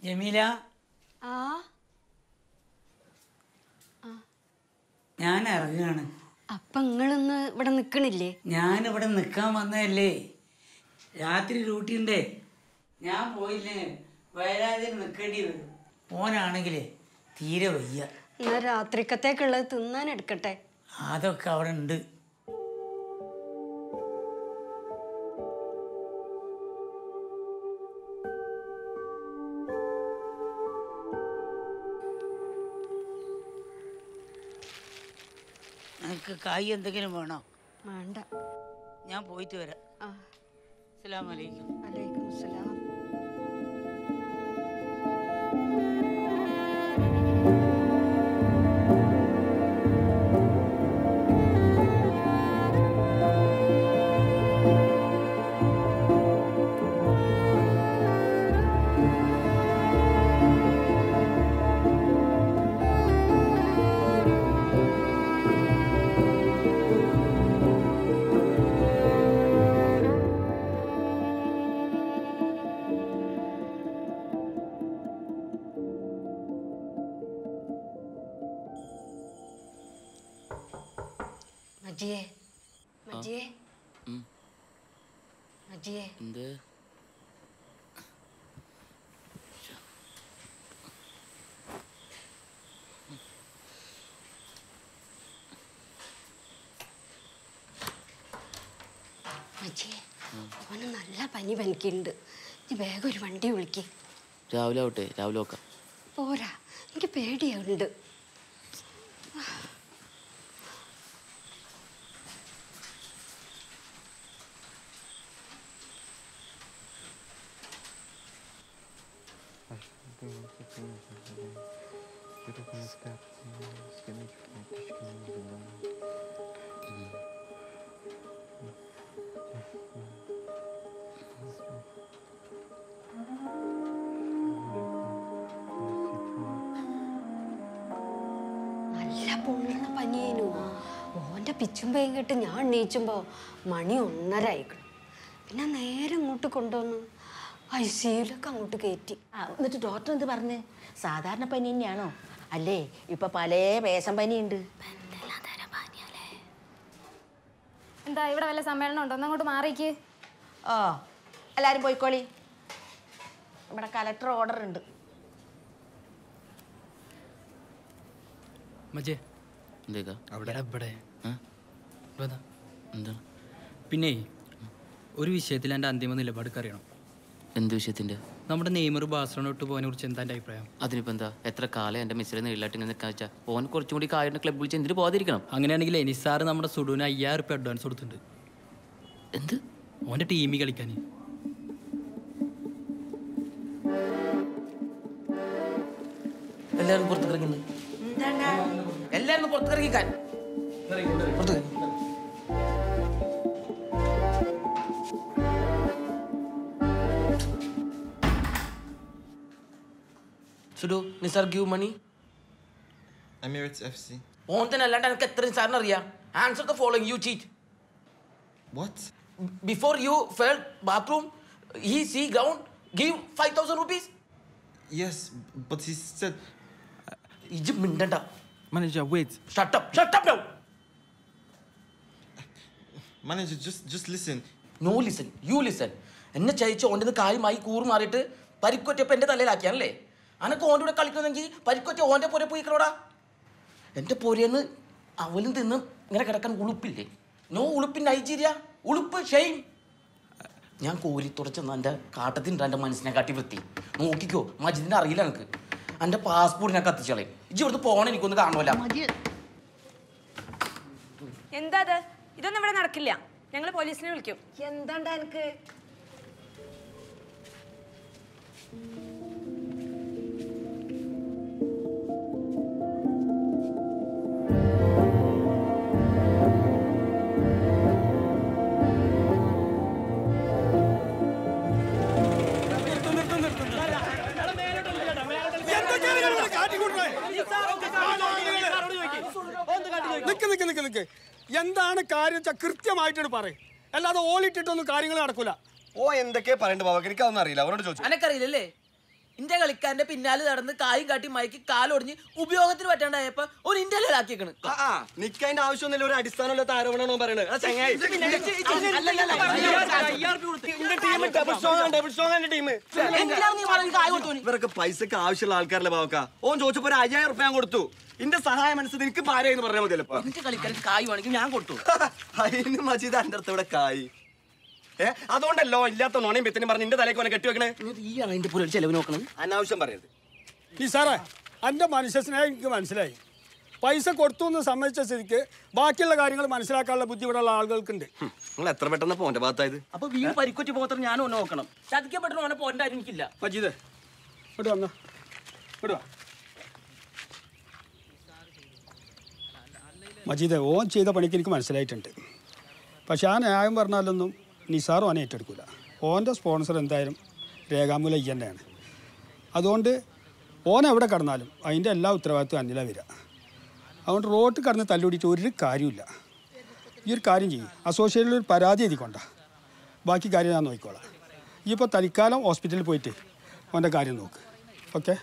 ജമീല ആ ഞാൻ ഇറങ്ങുകയാണ് അപ്പൊ നിങ്ങളിന്ന് ഇവിടെ നിക്കണില്ലേ ഞാനിവിടെ നിൽക്കാൻ വന്നതല്ലേ രാത്രി ഡ്യൂട്ടി ഉണ്ടേ ഞാൻ പോയില്ലേ വയലാതിൽ നിൽക്കേണ്ടി വരും മോനാണെങ്കിലേ തീരെ വയ്യ എന്നാ രാത്രിക്കത്തേക്കുള്ളത് തിന്നാൻ എടുക്കട്ടെ അതൊക്കെ അവിടെ ഉണ്ട് നിനക്ക് കായ് എന്തെങ്കിലും വേണോ വേണ്ട ഞാൻ പോയിട്ട് വരാം ആ അസ്സലാമു അലൈക്കും വലൈക്കും സലാം മജിയെ മജിയെ മജിയെ എന്ത് മജിയെ അവന് നല്ല പനി പനിക്കുന്നുണ്ട് നീ വേഗം ഒരു വണ്ടി വിളിക്ക് രാവിലെ ആവട്ടെ രാവിലെ നോക്കാം പോരാ എനിക്ക് പേടിയാവുന്നുണ്ട് നല്ല പൊള്ളുന്ന പനിയേനു ഓൻ്റെ പിച്ചും പേയും കേട്ട് ഞാൻ എണീച്ചുമ്പോൾ മണി ഒന്നര ആയിക്കണം പിന്നെ നേരെ ഇങ്ങോട്ട് കൊണ്ടുവന്നു ഐ സിയിലൊക്കെ അങ്ങോട്ട് കയറ്റി ആ, എന്നിട്ട് ഡോക്ടർ എന്ത് പറഞ്ഞ് സാധാരണ പനി തന്നെയാണോ അല്ലേ ഇപ്പൊ പല വേഷം പനിയുണ്ട് എന്താ ഇവിടെ വല്ല സമ്മേളനം ഉണ്ടോ ഒന്നങ്ങോട്ട് മാറിക്ക് ഓ എല്ലാരും പോയിക്കോളി ഇവിടെ കലക്ടർ ഓർഡർ ഉണ്ട് മജേ എന്തേക്കാ അവിടെ ഇവിടെ ആ? ഇവിടെ വന്നാ. എന്താണ് പിന്നെ ഒരു വിഷയത്തിൽ എൻ്റെ അന്തിമ നിലപാട് അറിയണം എന്ത് വിഷയത്തിന്റെ നമ്മുടെ നെയ്മർ ബാഴ്സലോണ വിട്ട് പോകാനെ കുറിച്ച് എന്താ എൻ്റെ അഭിപ്രായം അതിനിപ്പോ എന്താ എത്ര കാലം എൻ്റെ മിസ്സിലെ നീളായിട്ട് ഇങ്ങനെ നിൽക്കാൻ വെച്ചാൽ ഓൻ കുറച്ചും കൂടി കാര്യം ക്ലബ് വിളിച്ച് എന്തിനു പോകാതിരിക്കണം അങ്ങനെയാണെങ്കിൽ നിസാർ നമ്മുടെ സുഡുവിന് അയ്യായിരം റുപ്യ അഡ്വാൻസ് കൊടുത്തിട്ടുണ്ട് എന്ത് ഓൻ്റെ ടീമിൽ കളിക്കാൻ എല്ലാവരും പുറത്തേക്ക് ഇറങ്ങുന്നു എല്ലാവരും പുറത്തേക്ക് ഇറങ്ങിക്കാൻ പുറത്തേക്ക് സുഡു Nisar give money Emirates FC. ഓൻ തന്നെ അല്ലാണ്ട് എനിക്ക് എത്ര നിസാറിന് അറിയാം answer the following you cheat What? Before you fell bathroom he see ground give five thousand rupees Yes, but he said. ഇജ് മിണ്ടണ്ട Manager, wait. Shut up shut up now Manager, just just listen. No listen you listen എന്നെ ചതിച്ച് ഓൻ്റെ കാര്യമായി കൂറ് മാറിയിട്ട് പരിക്കൊറ്റപ്പോൾ എൻ്റെ തലയിലാക്കിയാണല്ലേ അനക്ക് ഓൻ്റെ കൂടെ കളിക്കണമെങ്കിൽ പരിക്കൊറ്റ ഓൻ്റെ പോരെ പോയി കളോടാ എൻ്റെ പോരെന്ന് അവലും തിന്ന് ഇങ്ങനെ കിടക്കാൻ ഉളുപ്പില്ലേ നോ ഉളുപ്പിൻ നൈജീരിയ ഉളുപ്പ് ഷെയിം ഞാൻ കോരി തുടച്ചെന്ന എൻ്റെ കാട്ടത്തിൻ്റെ എൻ്റെ മനസ്സിനെ കാട്ടി വൃത്തി നോക്കിക്കോ മജിദിനെ അറിയില്ല എനിക്ക് എൻ്റെ പാസ്പോർട്ട് ഞാൻ കത്തിച്ചളയും ഇജ്ജ് ഇവിടുന്ന് പോകണം എനിക്കൊന്ന് കാണുമല്ല എന്താ അത് ഇതൊന്നും ഇവിടെ നടക്കില്ല ഞങ്ങൾ പോലീസിനെ വിളിക്കും എന്താണ്ടാ എനിക്ക് നിക്ക് നിക്ക് നിക്ക് നിക്ക് എന്താണ് കാര്യം വെച്ചാൽ കൃത്യമായിട്ടാണ് പറയും അല്ലാതെ ഓളിട്ടിട്ടൊന്നും കാര്യങ്ങൾ നടക്കൂല ഓ എന്തൊക്കെയാ പറയണ്ട ബാബा എനിക്ക് അതൊന്നും അറിയില്ല അവരോട് ചോദിച്ചു അനക്കറിയില്ലല്ലേ ഇന്റെ കളിക്കാരന്റെ പിന്നാലെ നടന്ന് കായും കാട്ടി മയക്കി കാലൊടിഞ്ഞ് ഉപയോഗത്തിന് പറ്റാണ്ടായപ്പോ ഒരു ഇന്ത്യ ആക്കിയേക്കണ് നിക്കതിന്റെ ആവശ്യമൊന്നുമില്ല ഒരു അടിസ്ഥാനമില്ലാത്ത ആരോപണമാണോ പറയണത് ആ ചങ്ങായി എന്തിനാണ് നീ വളരെ കായ് കൊടുത്തു ഇവരൊക്കെ പൈസക്ക് ആവശ്യമുള്ള ആൾക്കാരല്ലേ ബാവക്ക ഓൻ ചോദിച്ചപ്പോ ഒരു അയ്യായിരം റുപ്യ ഞാൻ കൊടുത്തു ഇന്റെ സഹായം മനസ്സിൽ എനിക്ക് പാരയെന്ന് പറഞ്ഞാൽ മതിയല്ലോ എന്റെ കളിക്കാരൻ കായ് വേണമെങ്കിൽ ഞാൻ കൊടുത്തു അതിന് മജീദ് എന്റെ അടുത്ത് ഇവിടെ കായി ഏ അതുകൊണ്ടല്ലോ ഇല്ലാത്ത നോണയും ബെത്തിനും പറഞ്ഞ് നിന്റെ തലേക്ക് കെട്ടി വെക്കണേ ഈ ആണ് എന്റെ പുള്ളി ചെലവ് നോക്കണത് അനാവശ്യം പറയരുത് ഈ സാറേ എൻ്റെ മനുഷ്യസ്നേഹം എനിക്ക് മനസ്സിലായി പൈസ കൊടുത്തു എന്ന് സമ്മതിച്ച സ്ഥിതിക്ക് ബാക്കിയുള്ള കാര്യങ്ങൾ മനസ്സിലാക്കാനുള്ള ബുദ്ധി ഇവിടെയുള്ള ആളുകൾക്കുണ്ട് നിങ്ങൾ എത്ര പെട്ടെന്ന് പോന്റെ ഭാഗത്തായത് അപ്പൊ വീട് പരിക്കുറ്റി പോകത്ര ഞാൻ ഒന്ന് നോക്കണം ചതിക്കപ്പെട്ടു ഓനെ പോകേണ്ട എനിക്കില്ല മജീദ് ഇവിടെ വന്ന ഇവിടെ വാ മജീദ് ഓൻ ചെയ്ത പണിക്ക് എനിക്ക് മനസ്സിലായിട്ടുണ്ട് പക്ഷെ ആ ന്യായം പറഞ്ഞാലൊന്നും നിസാറും ഓനെ ഏറ്റെടുക്കില്ല ഓൻ്റെ സ്പോൺസർ എന്തായാലും രേഖാമൂലം ഈ തന്നെയാണ് അതുകൊണ്ട് ഓൻ എവിടെ കടന്നാലും അതിൻ്റെ എല്ലാ ഉത്തരവാദിത്വം അന്നില വരിക അതുകൊണ്ട് റോട്ടിൽ കടന്ന് തല്ലുപിടിച്ച് ഒരു കാര്യമില്ല ഈ ഒരു കാര്യം ചെയ്യും അസോസിയേഷനിൽ ഒരു പരാതി എഴുതിക്കൊണ്ട ബാക്കി കാര്യം ഞാൻ നോക്കിക്കോളാം ഈ ഇപ്പോൾ തൽക്കാലം ഹോസ്പിറ്റലിൽ പോയിട്ട് ഓൻ്റെ കാര്യം നോക്ക് ഓക്കെ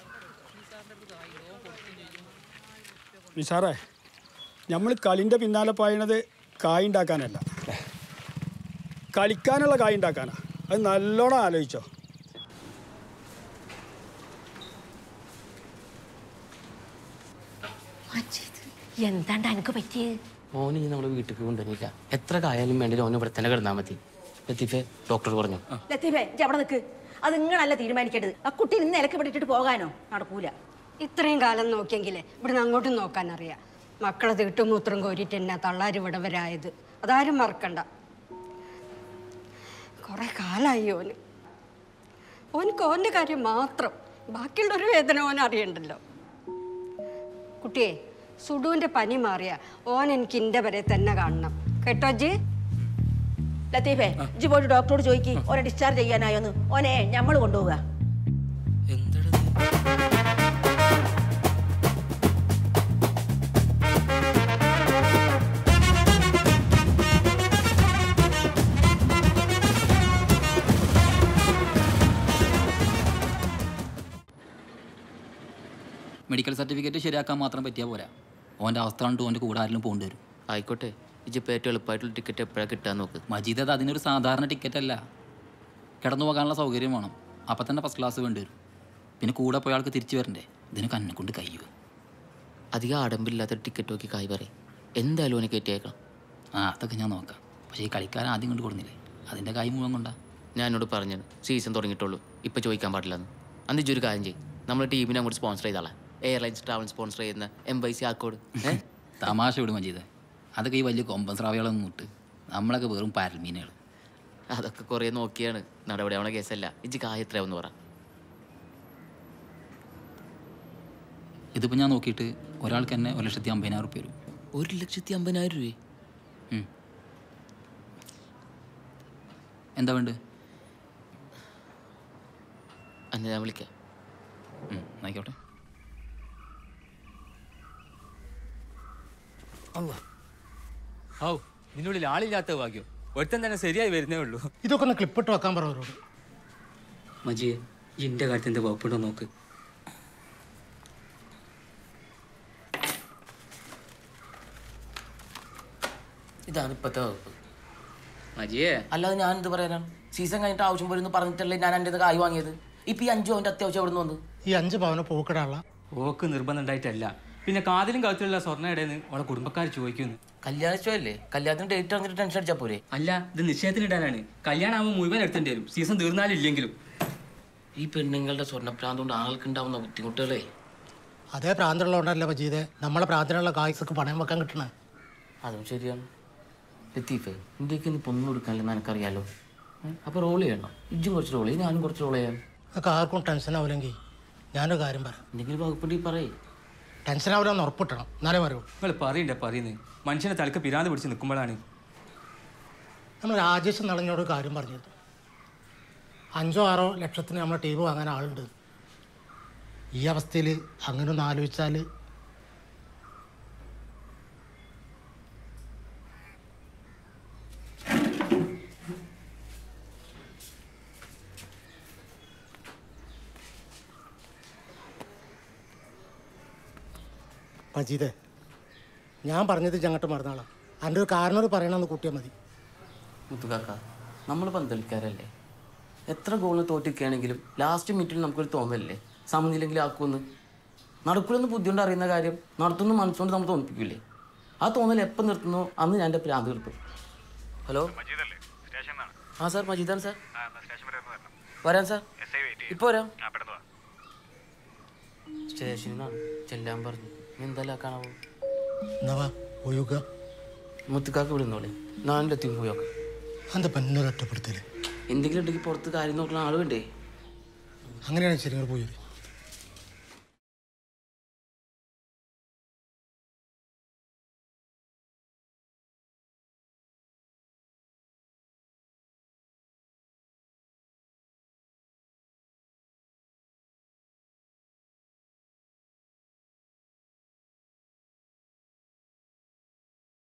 നിസാറേ നമ്മൾ കളിൻ്റെ പിന്നാലെ പായണത് കായ് ഉണ്ടാക്കാനല്ല കളിക്കാനുള്ള കായ് ഉണ്ടാക്കാനാ അത് നല്ലോണം ആലോചിച്ചോ എന്താണ്ട് എനിക്ക് പറ്റിയത് ഓന് ഇനി നമ്മുടെ വീട്ടിൽ കൊണ്ടുവന്നില്ല എത്ര കായാലും വേണ്ടി ഓന് ഇവിടെ തന്നെ കിടന്നാൽ മതി ലത്തീഫെ ഡോക്ടർ പറഞ്ഞു ലത്തീഫേ ഇജ്ജ് അവിടെ നിൽക്ക് അത് നിങ്ങളല്ല തീരുമാനിക്കേണ്ടത് ആ കുട്ടി നിന്ന് ഇലക്ക് വിട്ടിട്ട് പോകാനോ നടക്കൂല ഇത്രയും കാലം നോക്കിയെങ്കിലേ ഇവിടുന്ന് അങ്ങോട്ടും നോക്കാൻ അറിയാം മക്കളെ തീട്ടും മൂത്രം കോരിയിട്ട് എന്നാ തള്ളാര് വിടവരായത് അതാരും മറക്കണ്ട കുറെ കാലായി ഓന് ഓനക്ക് ഓൻ്റെ കാര്യം മാത്രം ബാക്കിയുള്ളൊരു വേദന ഓൻ അറിയണ്ടല്ലോ കുട്ടിയെ സുഡുവിൻ്റെ പനി മാറിയ ഓൻ എനിക്ക് ഇൻ്റെ വരെ തന്നെ കാണണം കേട്ടോ ജി ലത്തീഫേ ഇജ്ജ് പോയിട്ട് ഡോക്ടറോട് ചോദിക്ക് ഓനെ ഡിസ്ചാർജ് ചെയ്യാനായോന്ന് ഓനെ ഞമ്മൾ കൊണ്ടുപോവുക മെഡിക്കൽ സർട്ടിഫിക്കറ്റ് ശരിയാക്കാൻ മാത്രം പറ്റിയാൽ പോരാ ഓൻ്റെ അവസ്ഥ കണ്ട് ഓൻ്റെ കൂടെ ആരെങ്കിലും പോകേണ്ടി വരും ആയിക്കോട്ടെ ഇജിപ്പോൾ ഏറ്റവും എളുപ്പമായിട്ടുള്ള ടിക്കറ്റ് എപ്പോഴാണ് കിട്ടാൻ നോക്ക് മജീദ് അത് അതിനൊരു സാധാരണ ടിക്കറ്റ് അല്ല കിടന്നു പോകാനുള്ള സൗകര്യം വേണം അപ്പം തന്നെ ഫസ്റ്റ് ക്ലാസ് വേണ്ടി വരും പിന്നെ കൂടെ പോയ ആൾക്ക് തിരിച്ചു വരണ്ടേ ഇതിന് കണ്ണെ കൊണ്ട് കയ്യോ അധികം ആഡംബരമില്ലാത്ത ടിക്കറ്റ് നോക്കി കായ് പറയും എന്തായാലും ഓനെ കയറ്റിയേക്കണം ആ അതൊക്കെ ഞാൻ നോക്കാം പക്ഷേ ഈ കളിക്കാരൻ ആദ്യം കൊണ്ട് കൊടുന്നില്ലേ അതിൻ്റെ കൈ മുഴുവൻ കൊണ്ടാ ഞാൻ എന്നോട് പറഞ്ഞത് സീസൺ തുടങ്ങിയിട്ടുള്ളൂ ഇപ്പം ചോദിക്കാൻ പാടില്ലെന്ന് അന്ന് ഇജ്ജൊരു കാര്യം ചെയ്യും നമ്മുടെ ടീമിനെ അങ്ങോട്ട് സ്പോൺസർ ചെയ്താളാ എയർലൈൻസ് ട്രാവൽ സ്പോൺസർ ചെയ്യുന്ന എം വൈ സി ആക്കോട് ഏ തമാശ വിടും മജീദ് അതൊക്കെ ഈ വലിയ കൊമ്പൻ സ്രാവികളൊന്നും ഇട്ട് നമ്മളൊക്കെ വെറും പാരൽമീനുകൾ അതൊക്കെ കുറേ നോക്കിയാണ് നടപടിയാവണ കേസല്ല ഇജ്ജ് കായ് എത്രയാവെന്ന് പറ ഇതിപ്പോൾ ഞാൻ നോക്കിയിട്ട് ഒരാൾക്ക് തന്നെ ഒരു ലക്ഷത്തി അമ്പതിനായിരം റുപ്യ വരും ഒരു ലക്ഷത്തി അമ്പതിനായിരം രൂപ ഉം. എന്താ വേണ്ടത് അന്ന് ഞാൻ വിളിക്കാം ഉം, ആയിക്കോട്ടെ ഔ നിന്നുള്ളിൽ ആളില്ലാത്ത ഭാഗ്യം ഒരുത്തൻ തന്നെ ശരിയായി വരുന്നേ ഉള്ളൂ ഇതൊക്കെ ഒന്ന് ക്ലിപ്പിട്ട് വെക്കാൻ പറ അവരോട് മജിയെ എൻ്റെ കാര്യത്തിൽ എന്താ വകുപ്പുണ്ടോ നോക്ക് ഇതാണ് ഇപ്പത്തെ വകുപ്പ് മജിയെ അല്ലാതെ ഞാൻ എന്ത് പറയാനാണ് സീസൺ കഴിഞ്ഞിട്ട് ആവശ്യം വരുന്നു പറഞ്ഞിട്ടല്ലേ ഞാൻ എൻ്റെ കായ് വാങ്ങിയത് ഇപ്പൊ ഈ അഞ്ചു അവൻ്റെ അത്യാവശ്യം എവിടെ നിന്ന് വന്നു ഈ അഞ്ച് പവന പോക്കിടാനുള്ള ഓക്ക് നിർബന്ധം ഉണ്ടായിട്ടല്ല പിന്നെ കാതിലും കഴുത്തിലുള്ള സ്വർണ്ണ ഇടയെന്ന് അവളെ കുടുംബക്കാർ ചോദിക്കുന്നു കല്യാണിച്ചല്ലേ കല്യാണത്തിന് ഡേറ്റ് അറിഞ്ഞിട്ട് ടെൻഷൻ അടിച്ചാൽ പോരെ അല്ല ഇത് നിശ്ചയത്തിനിടാനാണ് കല്യാണം ആവുമ്പോൾ മുഴുവൻ എടുത്തേണ്ടി വരും സീസൺ തീർന്നാലും ഇല്ലെങ്കിലും ഈ പെണ്ണുങ്ങളുടെ സ്വർണ്ണപ്രാന്ത് കൊണ്ട് ആൾക്ക് ഉണ്ടാവുന്ന ബുദ്ധിമുട്ടുകളെ അതേ പ്രാന്തമുള്ളതുകൊണ്ടല്ലേ മജീദെ നമ്മളെ പ്രാന്തനുള്ള കായ്സൊക്കെ പണയം വെക്കാൻ കിട്ടണേ അതും ശരിയാണ് ലത്തീഫേ ഇന്ത്യക്ക് ഇനി പൊന്നു കൊടുക്കാനില്ലെന്ന് എനിക്കറിയാലോ അപ്പോൾ റോൾ ചെയ്യണം ഇജ്ജും കുറച്ച് റോൾ ചെയ്യും ഞാനും കുറച്ച് റോൾ ചെയ്യാം നിങ്ങൾക്ക് ആർക്കും ടെൻഷൻ ആവില്ലെങ്കിൽ ഞാനൊരു കാര്യം പറയാം എന്തെങ്കിലും വകുപ്പുണ്ടെങ്കിൽ പറയേ ടെൻഷൻ ആവില്ലെന്ന് ഉറപ്പിട്ടണം എന്നാലേ പറയൂ നിങ്ങൾ പറയണ്ടേ പറയുന്നത് മനുഷ്യനെ തലക്ക് പിരാന്ത് പിടിച്ച് നിൽക്കുമ്പോഴാണ് നമ്മൾ രാജേഷ് നടഞ്ഞോട് ഒരു കാര്യം പറഞ്ഞത് അഞ്ചോ ആറോ ലക്ഷത്തിന് നമ്മളെ ടീം വാങ്ങാൻ ആളുണ്ട് ഈ അവസ്ഥയിൽ അങ്ങനെ ഒന്ന് ആലോചിച്ചാൽ മജീദേ ഞാൻ പറഞ്ഞത് ഞങ്ങട്ട് മറന്നാളാം എൻ്റെ ഒരു കാരണോട് പറയണമെന്ന് കൂട്ടിയാൽ മതി മുത്തുകാക്ക നമ്മൾ പന്തളിക്കാരല്ലേ എത്ര ഗോളിന് തോറ്റിരിക്കുകയാണെങ്കിലും ലാസ്റ്റ് മിനിറ്റിൽ നമുക്കൊരു തോന്നലല്ലേ സമനിലെങ്കിലും ആക്കുമെന്ന് നടക്കൂലെന്ന് ബുദ്ധിയുണ്ട് അറിയുന്ന കാര്യം നടത്തുന്ന മനസ്സുകൊണ്ട് നമ്മൾ തോന്നിപ്പിക്കില്ലേ ആ തോന്നൽ എപ്പോൾ നിർത്തുന്നോ അന്ന് ഞാൻ എൻ്റെ പ്രാന്ത് നിർത്തും ഹലോ ആ സാർ മജീദാണ് സാർ വരാൻ സാർ ഇപ്പോൾ വരാം സ്റ്റേഷനിൽ നിന്നാണ് ചെല്ലാൻ പറഞ്ഞു ഇനി എന്തായാലും കാണാവോ എന്നാ പോയുക മുത്തുക്കാക്ക് വിടുന്നോളെ നാലിലെത്തി പോയോക്കെ എന്താ പെണ്ണൊരു ഒറ്റപ്പെടുത്തല് എന്തെങ്കിലും ഉണ്ടെങ്കിൽ പുറത്ത് കാര്യം നോക്കുന്ന ആൾ വേണ്ടേ അങ്ങനെയാണെങ്കിൽ ശരി നിങ്ങൾ പോയി